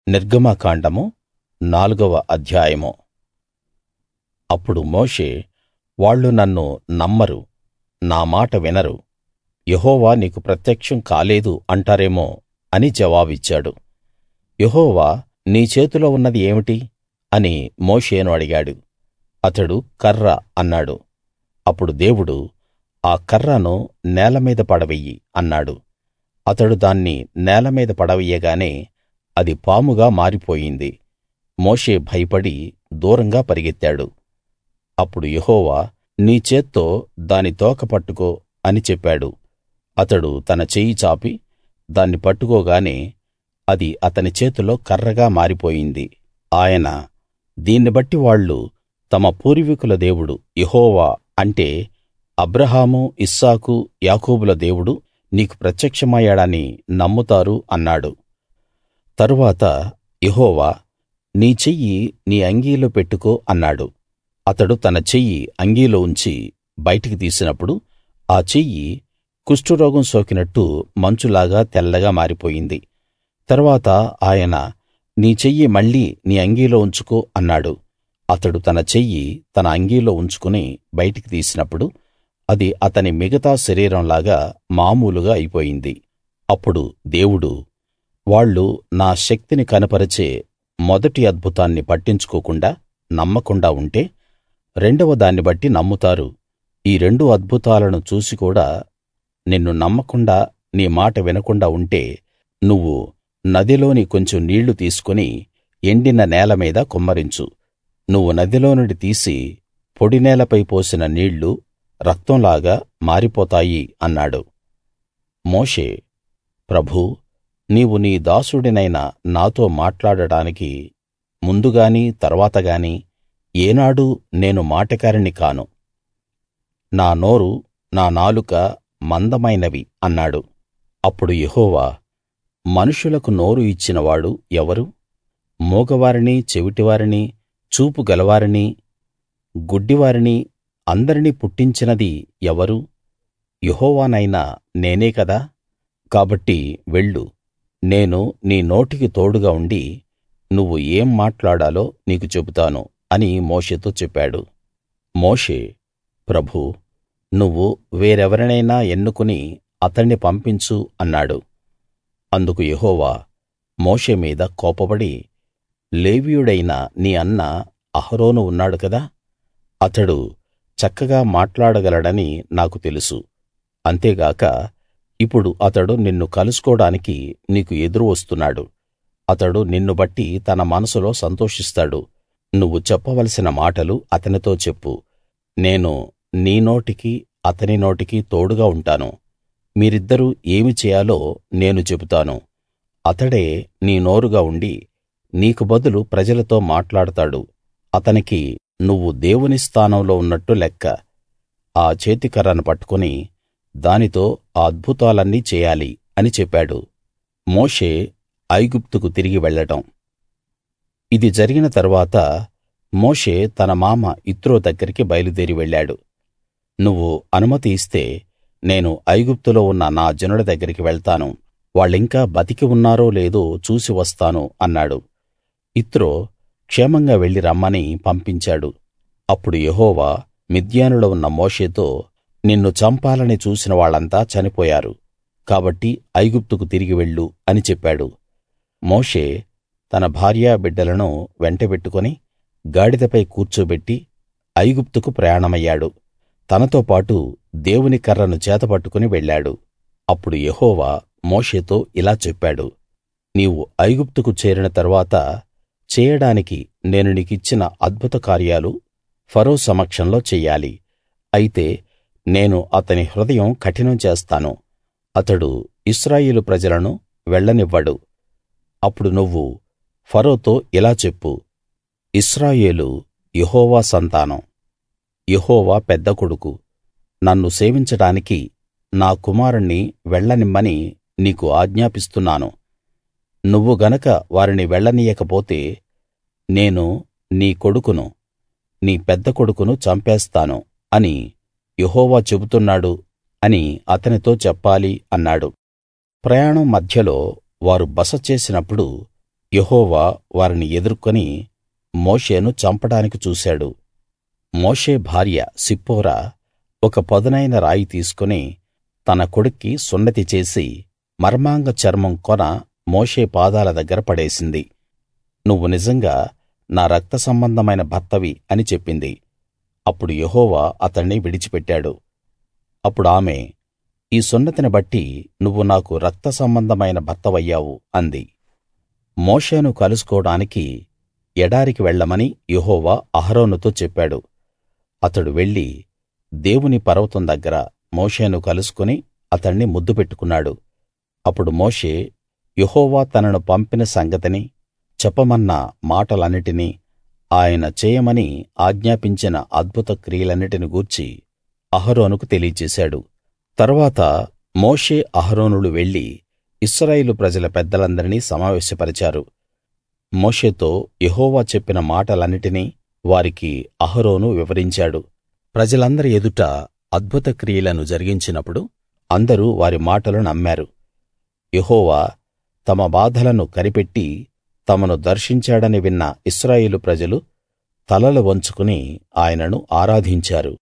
నిర్గమకాండము నాలుగవ అధ్యాయము అప్పుడు మోషే వాళ్ళు నన్ను నమ్మరు నా మాట వినరు యెహోవా నీకు ప్రత్యక్షం కాలేదు అంటారేమో అని జవాబిచ్చాడు యెహోవా నీ చేతిలో ఉన్నది ఏమిటి అని మోషేను అడిగాడు అతడు కర్ర అన్నాడు అప్పుడు దేవుడు ఆ కర్రను నేల మీద పడవెయ్యి అన్నాడు అతడు దాన్ని నేల మీద పడవెయ్యగానే అది పాముగా మారిపోయింది మోషే భయపడి దూరంగా పరిగెత్తాడు అప్పుడు యెహోవా నీ చేత్తో దాని తోక పట్టుకో అని చెప్పాడు అతడు తన చెయ్యి చాపి దాన్ని పట్టుకోగానే అది అతని చేతిలో కర్రగా మారిపోయింది ఆయన దీన్ని బట్టి వాళ్ళు తమ పూర్వీకుల దేవుడు యెహోవా అంటే అబ్రాహాము ఇస్సాకు యాకోబుల దేవుడు నీకు ప్రత్యక్షమయ్యాడని నమ్ముతారు అన్నాడు తరువాత యెహోవా నీ చెయ్యి నీ అంగీలో పెట్టుకో అన్నాడు అతడు తన చెయ్యి అంగీలో ఉంచి బయటికి తీసినప్పుడు ఆ చెయ్యి కుష్టురోగం సోకినట్టు మంచులాగా తెల్లగా మారిపోయింది తరువాత ఆయన నీ చెయ్యి మళ్ళీ నీ అంగీలో ఉంచుకో అన్నాడు అతడు తన చెయ్యి తన అంగీలో ఉంచుకుని బయటికి తీసినప్పుడు అది అతని మిగతా శరీరంలాగా మామూలుగా అయిపోయింది అప్పుడు దేవుడు వాళ్ళు నా శక్తిని కనపరిచే మొదటి అద్భుతాన్ని పట్టించుకోకుండా నమ్మకుండా ఉంటే రెండవ దాన్ని బట్టి నమ్ముతారు ఈ రెండు అద్భుతాలను చూసి కూడా నిన్ను నమ్మకుండా నీ మాట వినకుండా ఉంటే నువ్వు నదిలోని కొంచెం నీళ్లు తీసుకుని ఎండిన నేల మీద కుమ్మరించు నువ్వు నదిలో నుండి తీసి పొడి నేలపై పోసిన నీళ్లు రక్తంలాగా మారిపోతాయి అన్నాడు మోషే ప్రభూ నీవు నీ దాసుడినైన నాతో మాట్లాడడానికి ముందుగానీ తర్వాత గానీ ఏనాడూ నేను మాటకారిని కాను నా నోరు నా నాలుక మందమైనవి అన్నాడు అప్పుడు యెహోవా మనుషులకు నోరు ఇచ్చినవాడు ఎవరు మూగవారిని చెవిటివారిని చూపు గలవారిని గుడ్డివారిని అందరినీ పుట్టించినది ఎవరు యెహోవానైన నేనే కదా కాబట్టి వెళ్ళు నేను నీ నోటికి తోడుగా ఉండి నువ్వు ఏం మాట్లాడాలో నీకు చెబుతాను అని మోషేతో చెప్పాడు మోషే ప్రభూ నువ్వు వేరెవరినైనా ఎన్నుకుని అతణ్ణి పంపించు అన్నాడు అందుకు యెహోవా మోషే మీద కోపపడి లేవీయుడైన నీ అన్న అహరోను ఉన్నాడు కదా అతడు చక్కగా మాట్లాడగలడని నాకు తెలుసు అంతేగాక ఇప్పుడు అతడు నిన్ను కలుసుకోడానికి నీకు ఎదురు వస్తున్నాడు అతడు నిన్ను బట్టి తన మనసులో సంతోషిస్తాడు నువ్వు చెప్పవలసిన మాటలు అతనితో చెప్పు నేను నీ నోటికి అతని నోటికి తోడుగా ఉంటాను మీరిద్దరూ ఏమి చేయాలో నేను చెబుతాను అతడే నీ నోరుగా ఉండి నీకు బదులు ప్రజలతో మాట్లాడతాడు అతనికి నువ్వు దేవుని స్థానంలో ఉన్నట్టు లెక్క ఆ చేతికర్రను పట్టుకుని దానితో ఆ అద్భుతాలన్నీ చేయాలి అని చెప్పాడు మోషే ఐగుప్తుకు తిరిగి వెళ్ళడం ఇది జరిగిన తరువాత మోషే తన మామ యిత్రో దగ్గరికి బయలుదేరి వెళ్ళాడు నువ్వు అనుమతి ఇస్తే నేను ఐగుప్తులో ఉన్న నా జనుల దగ్గరికి వెళ్తాను వాళ్ళింకా బతికి ఉన్నారో లేదో చూసి వస్తాను అన్నాడు యిత్రో క్షేమంగా వెళ్లి రమ్మని పంపించాడు అప్పుడు యెహోవా మిద్యానులో ఉన్న మోషేతో నిన్ను చంపాలని చూసిన వాళ్ళంతా చనిపోయారు కాబట్టి ఐగుప్తుకు తిరిగి వెళ్ళు అని చెప్పాడు మోషే తన భార్యా బిడ్డలను వెంటబెట్టుకుని గాడిదపై కూర్చోబెట్టి ఐగుప్తుకు ప్రయాణమయ్యాడు తనతో పాటు దేవుని కర్రను చేతపట్టుకుని వెళ్ళాడు అప్పుడు యెహోవా మోషేతో ఇలా చెప్పాడు నీవు ఐగుప్తుకు చేరిన తరువాత చేయడానికి నేను నీకిచ్చిన అద్భుత కార్యాలు ఫరో సమక్షంలో చెయ్యాలి అయితే నేను అతని హృదయం కఠినం చేస్తాను అతడు ఇశ్రాయేలు ప్రజలను వెళ్ళనివ్వడు అప్పుడు నువ్వు ఫరోతో ఇలా చెప్పు ఇశ్రాయేలు యెహోవా సంతానం యెహోవా పెద్ద కొడుకు నన్ను సేవించడానికి నా కుమారుణ్ణి వెళ్ళనిమ్మని నీకు ఆజ్ఞాపిస్తున్నాను నువ్వు గనక వారిని వెళ్ళనీయకపోతే నేను నీ కొడుకును నీ పెద్ద కొడుకును చంపేస్తాను అని యెహోవా చెబుతున్నాడు అని అతనితో చెప్పాలి అన్నాడు ప్రయాణం మధ్యలో వారు బస చేసినప్పుడు యెహోవా వారిని ఎదుర్కొని మోషేను చంపడానికి చూశాడు మోషే భార్య సిప్పోరా ఒక పదునైన రాయి తీసుకుని తన కొడుక్కి సున్నతి చేసి మర్మాంగ చర్మం కొన మోషే పాదాల దగ్గర పడేసింది నువ్వు నిజంగా నా రక్త సంబంధమైన భర్తవి అని చెప్పింది అప్పుడు యెహోవా అతణ్ణి విడిచిపెట్టాడు అప్పుడు ఆమె ఈ సున్నతిని బట్టి నువ్వు నాకు రక్త సంబంధమైన భర్తవయ్యావు అంది మోషేను కలుసుకోవడానికి ఎడారికి వెళ్ళమని యెహోవా అహరోనుతో చెప్పాడు అతడు వెళ్లి దేవుని పర్వతం దగ్గర మోషేను కలుసుకుని అతణ్ణి ముద్దు పెట్టుకున్నాడు అప్పుడు మోషే యెహోవా తనను పంపిన సంగతిని చెప్పమన్న మాటలన్నిటినీ ఆయన చేయమని ఆజ్ఞాపించిన అద్భుత క్రియలన్నిటిని గూర్చి అహరోనుకు తెలియచేశాడు తరువాత మోషే అహరోనులు వెళ్లి ఇశ్రాయేలు ప్రజల పెద్దలందరినీ సమావేశపరిచారు మోషేతో యెహోవా చెప్పిన మాటలన్నిటినీ వారికి అహరోను వివరించాడు ప్రజలందరి ఎదుట అద్భుత క్రియలను జరిగించినప్పుడు అందరూ వారి మాటలు నమ్మారు యెహోవా తమ బాధలను కనిపెట్టి తమను దర్శించాడని విన్న ఇశ్రాయేలు ప్రజలు తలలు వంచుకుని ఆయనను ఆరాధించారు